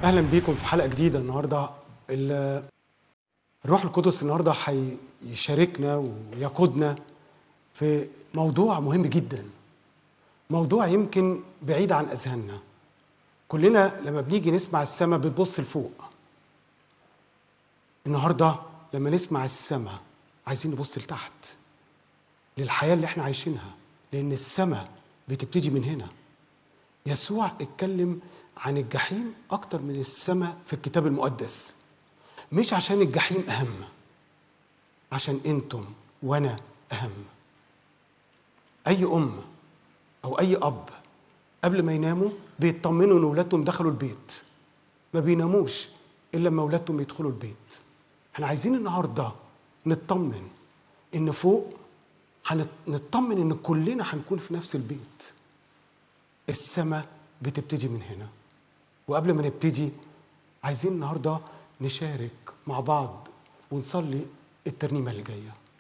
اهلا بيكم في حلقه جديده النهارده ال- الروح القدس النهارده هيشاركنا ويقودنا في موضوع مهم جدا موضوع يمكن بعيد عن اذهاننا كلنا لما بنيجي نسمع السماء بنبص لفوق النهارده لما نسمع السماء عايزين نبص لتحت للحياه اللي احنا عايشينها لان السماء بتبتدي من هنا يسوع اتكلم عن الجحيم اكتر من السماء في الكتاب المقدس مش عشان الجحيم اهم عشان انتم وانا اهم اي ام او اي اب قبل ما يناموا بيطمنوا ان اولادهم دخلوا البيت ما بيناموش الا لما اولادهم يدخلوا البيت احنا عايزين النهارده نطمن ان فوق هنطمن ان كلنا هنكون في نفس البيت السماء بتبتدي من هنا وقبل ما نبتدي عايزين النهارده نشارك مع بعض ونصلي الترنيمه اللي جايه